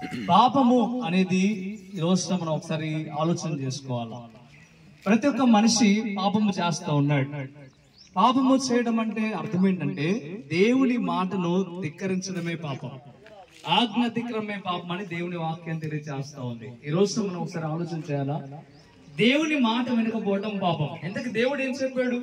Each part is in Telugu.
పాపము అనేది ఈ రోజున మనం ఒకసారి ఆలోచన చేసుకోవాలి ప్రతి ఒక్క మనిషి పాపము చేస్తూ ఉన్నాడు పాపము చేయడం అంటే అర్థం ఏంటంటే దేవుని మాటను ధిక్కరించడమే పాపం ఆజ్ఞ ధిక్కరమే పాపం అని దేవుని వాక్యం తెలియజేస్తా ఉంది ఈ రోజు మనం ఒకసారి ఆలోచన చేయాలా దేవుని మాట వినకపోవడం పాపం ఎందుకు దేవుడు ఏం చెప్పాడు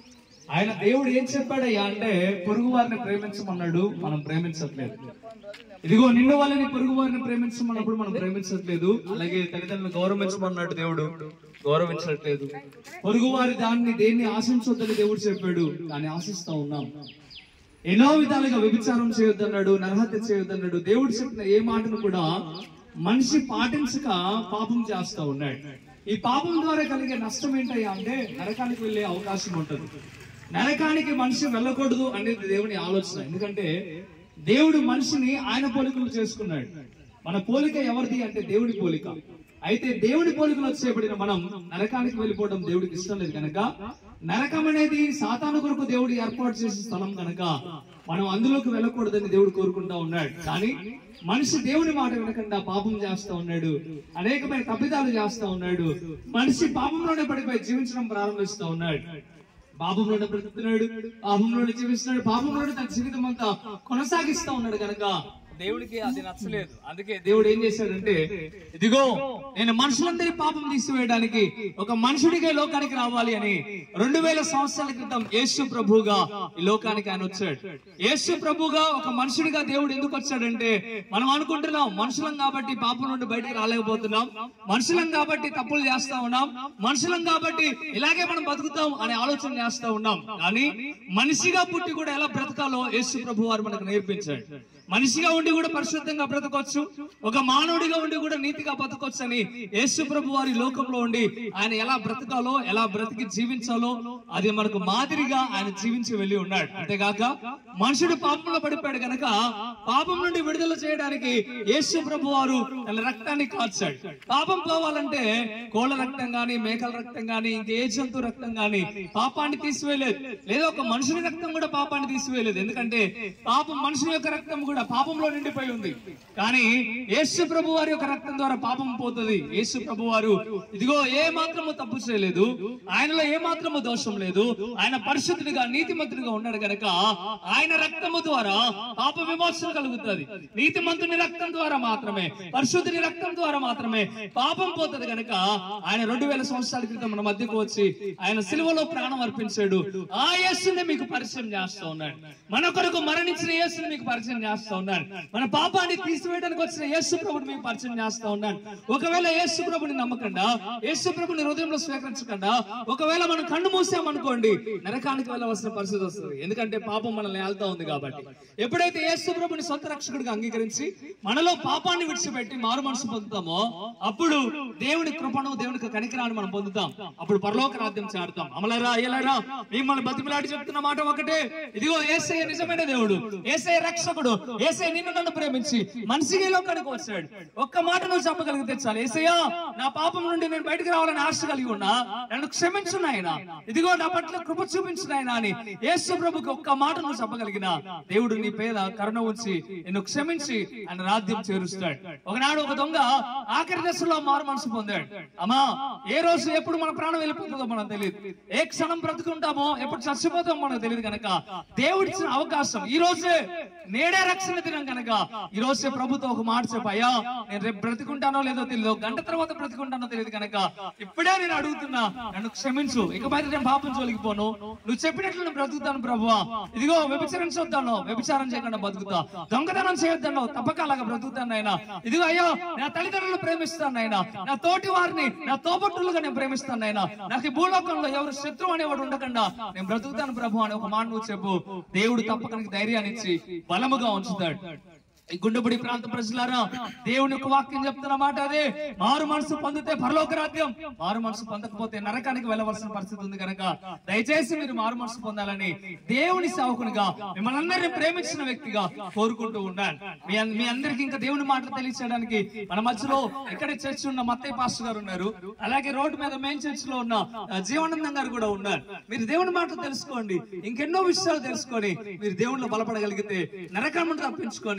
ఆయన దేవుడు ఏం చెప్పాడయ్యా అంటే పొరుగు వారిని ప్రేమించమన్నాడు మనం ప్రేమించట్లేదు ఇదిగో నిన్ను వాళ్ళని పొరుగు వారిని ప్రేమించమన్నప్పుడు మనం ప్రేమించట్లేదు అలాగే తల్లిదండ్రులను గౌరవించమన్నాడు దేవుడు గౌరవించట్లేదు పొరుగు వారి దాన్ని దేన్ని ఆశించొద్దని దేవుడు చెప్పాడు దాన్ని ఆశిస్తా ఉన్నాం ఎన్నో విధాలుగా వ్యభిచారం చేయొద్దన్నాడు నరహత్య చేయొద్దన్నాడు దేవుడు చెప్పిన ఏ మాటను కూడా మనిషి పాటించక పాపం చేస్తా ఉన్నాడు ఈ పాపం ద్వారా కలిగే నష్టం ఏంటయ్యా అంటే నరకానికి వెళ్ళే అవకాశం ఉంటుంది నరకానికి మనిషి వెళ్ళకూడదు అనేది దేవుని ఆలోచన ఎందుకంటే దేవుడు మనిషిని ఆయన పోలికలు చేసుకున్నాడు మన పోలిక ఎవరిది అంటే దేవుడి పోలిక అయితే దేవుడి పోలికలో చేయబడిన మనం నరకానికి వెళ్ళిపోవడం దేవుడికి ఇష్టం లేదు కనుక నరకం అనేది సాతాను కొరకు దేవుడు ఏర్పాటు చేసే స్థలం కనుక మనం అందులోకి వెళ్ళకూడదని దేవుడు కోరుకుంటా ఉన్నాడు కానీ మనిషి దేవుని మాట వినకుండా పాపం చేస్తా ఉన్నాడు అనేకమైన తప్పిదాలు చేస్తా ఉన్నాడు మనిషి పాపంలోనే పడిపోయి జీవించడం ప్రారంభిస్తా ఉన్నాడు పాపంలోనే బ్రతుకుతున్నాడు పాపంలోనే జీవిస్తున్నాడు పాపంలోనే తన జీవితం అంతా కొనసాగిస్తా ఉన్నాడు కనుక దేవుడికి అది నచ్చలేదు అందుకే దేవుడు ఏం చేశాడంటే ఇదిగో నేను మనుషులందరి పాపం తీసివేయడానికి ఒక మనుషుడిగా ఈ లోకానికి రావాలి అని రెండు వేల సంవత్సరాల క్రితం యేసు ప్రభుగా ఈ లోకానికి ఆయన వచ్చాడు యేసు ప్రభుగా ఒక మనుషుడిగా దేవుడు ఎందుకు వచ్చాడంటే మనం అనుకుంటున్నాం మనుషులం కాబట్టి పాపం నుండి బయటికి రాలేకపోతున్నాం మనుషులం కాబట్టి తప్పులు చేస్తా ఉన్నాం మనుషులం కాబట్టి ఇలాగే మనం బతుకుతాం అనే ఆలోచన చేస్తా ఉన్నాం కానీ మనిషిగా పుట్టి కూడా ఎలా బ్రతకాలో యేసు ప్రభు వారు మనకు నేర్పించాడు మనిషిగా ఉండి కూడా పరిశుద్ధంగా బ్రతకొచ్చు ఒక మానవుడిగా ఉండి కూడా నీతిగా బతకొచ్చు అని యేసు ప్రభు వారి లోకంలో ఉండి ఆయన ఎలా బ్రతకాలో ఎలా బ్రతికి జీవించాలో అది మనకు మాదిరిగా ఆయన జీవించి వెళ్ళి ఉన్నాడు అంతేగాక మనుషుడు పాపంలో పడిపోయాడు గనక పాపం నుండి విడుదల చేయడానికి యేసు ప్రభు వారు తన రక్తాన్ని కాల్చాడు పాపం పోవాలంటే కోళ్ళ రక్తం గాని మేకల రక్తం గాని ఇంకే జంతు రక్తం గాని పాపాన్ని తీసివేయలేదు లేదా ఒక మనుషుని రక్తం కూడా పాపాన్ని తీసివేయలేదు ఎందుకంటే పాపం మనుషుని యొక్క రక్తం కూడా పాపంలో నిండిపోయి ఉంది కానీ యేసు ప్రభు వారి యొక్క రక్తం ద్వారా పాపం పోతుంది యేసు ప్రభు వారు ఇదిగో ఏ మాత్రము తప్పు చేయలేదు ఆయనలో ఏ మాత్రము దోషం లేదు ఆయన పరిశుద్ధుడిగా నీతిమంతుడిగా ఉన్నాడు గనక ఆయన రక్తము ద్వారా పాప విమోచన కలుగుతుంది నీతిమంతుని రక్తం ద్వారా మాత్రమే పరిశుద్ధుని రక్తం ద్వారా మాత్రమే పాపం పోతుంది గనక ఆయన రెండు వేల సంవత్సరాల క్రితం మన మధ్యకు వచ్చి ఆయన సిలువలో ప్రాణం అర్పించాడు ఆ యేసుని మీకు పరిచయం చేస్తా ఉన్నాడు మన కొరకు మరణించిన యేసుని మీకు పరిచయం చేస్తా ఉన్నాడు మన పాపాన్ని తీసివేయడానికి వచ్చిన యేసు ప్రభుని మీకు పరిచయం చేస్తా ఉన్నాడు ఒకవేళ యేసు ప్రభుని నమ్మకుండా యేసు ప్రభుని హృదయంలో స్వీకరించకుండా ఒకవేళ మనం కన్ను మూసామనుకోండి నరకానికి వెళ్ళవలసిన పరిస్థితి వస్తుంది ఎందుకంటే పాపం మనల్ని ఏళ్తా ఉంది కాబట్టి ఎప్పుడైతే యేసు ప్రభుని సొంత రక్షకుడిగా అంగీకరించి మనలో పాపాన్ని విడిచిపెట్టి మారు మనసు పొందుతామో అప్పుడు దేవుని కృపను దేవుని కనికరాన్ని మనం పొందుతాం అప్పుడు పరలోక రాజ్యం చేరుతాం అమలరా అయ్యలరా మిమ్మల్ని బతిమిలాడి చెప్తున్న మాట ఒకటే ఇదిగో ఏసయ్య నిజమైన దేవుడు ఏసయ్య రక్షకుడు ఏసయ్య నిన్ను నన్ను ప్రేమించి మనిషిగా ఈ లోకానికి వచ్చాడు ఒక్క మాట నువ్వు చెప్పగలిగితే చాలు ఏసయ్యా నా పాపం నుండి నేను బయటకు రావాలని ఆశ కలిగి ఉన్నా నన్ను క్షమించు నాయన ఇదిగో నా పట్ల కృప చూపించు నాయన అని యేసు ప్రభుకి ఒక్క మాట నువ్వు చెప్పగలిగిన దేవుడు నీ పేద కరుణ ఉంచి నిన్ను క్షమించి ఆయన రాజ్యం చేరుస్తాడు ఒకనాడు ఒక దొంగ ఆఖరి దశలో మారు మనసు పొందాడు అమ్మా ఏ రోజు ఎప్పుడు మన ప్రాణం వెళ్ళిపోతుందో మనకు తెలియదు ఏ క్షణం బ్రతుకుంటామో ఎప్పుడు చచ్చిపోతామో మనకు తెలియదు కనుక దేవుడిచ్చిన అవకాశం ఈ రోజే నేడే రక్షణ దినం కనుక ఈ రోజే ప్రభుత్వం ఒక మాట చెప్పు అయ్యా నేను రేపు బ్రతుకుంటానో లేదో తెలియదు ఒక గంట తర్వాత బ్రతుకుంటానో తెలియదు కనుక ఇప్పుడే నేను అడుగుతున్నా నన్ను క్షమించు ఇకపై నేను పాపం జోలికిపోను నువ్వు చెప్పినట్లు నేను బ్రతుకుతాను ప్రభువా ఇదిగో వ్యభిచరించొద్దాను వ్యభిచారం చేయకుండా బతుకుతా దొంగతనం చేయొద్దాను తప్పక అలాగా బ్రతుకుతాను ఆయన ఇదిగో అయ్యో నా తల్లిదండ్రులు ప్రేమిస్తాను ఆయన నా తోటి వారిని నా తోబట్టులుగా నేను ప్రేమిస్తాను ఆయన నాకు ఈ భూలోకంలో ఎవరు శత్రువు అనేవాడు ఉండకుండా నేను బ్రతుకుతాను ప్రభు అని ఒక మాట నువ్వు చెప్పు దేవుడు తప్పక నీకు ధైర్యాన్ని ఇచ్చి బలముగా ఉంచుతాడు ఈ గుండెబడి ప్రాంత ప్రజలారా దేవుని యొక్క వాక్యం చెప్తున్న మాట అదే మారు మనసు పొందితే పరలోక రాజ్యం మారు మనసు పొందకపోతే నరకానికి వెళ్ళవలసిన పరిస్థితి ఉంది కనుక దయచేసి మీరు మారు మనసు పొందాలని దేవుని సేవకునిగా మిమ్మల్ని అందరినీ ప్రేమించిన వ్యక్తిగా కోరుకుంటూ ఉన్నాను మీ అన్- మీ అందరికి ఇంకా దేవుని మాటలు తెలియచేయడానికి మన మధ్యలో ఇక్కడే చర్చ్ ఉన్న మత్తయ్య పాస్టర్ గారు ఉన్నారు అలాగే రోడ్డు మీద మెయిన్ చర్చ్ లో ఉన్న ఆ, జీవనానందం గారు కూడా ఉన్నారు మీరు దేవుని మాటలు తెలుసుకోండి ఇంకెన్నో విషయాలు తెలుసుకొని మీరు దేవునిలో బలపడగలిగితే నరకం నుండి తప్పించుకొని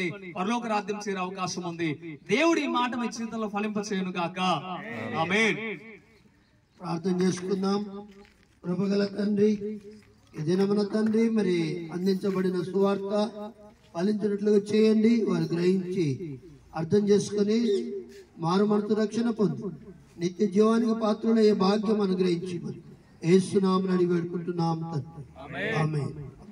పరలోక రాజ్యం చేరే అవకాశం ఉంది దేవుడు ఈ మాట మీ జీవితంలో ఫలింప చేయను గాక ఆమేన్ ప్రార్థన చేసుకుందాం కృపగల తండ్రి ఈ దినమున తండ్రి మరి అందించబడిన సువార్త ఫలించినట్లుగా చేయండి వారు గ్రహించి అర్థం చేసుకుని మారు మనసు రక్షణ పొందు నిత్య జీవానికి పాత్రలయ్యే భాగ్యం అనుగ్రహించి మరి ఏసునామని అడిగి పెట్టుకుంటున్నాం తండ్రి ఆమె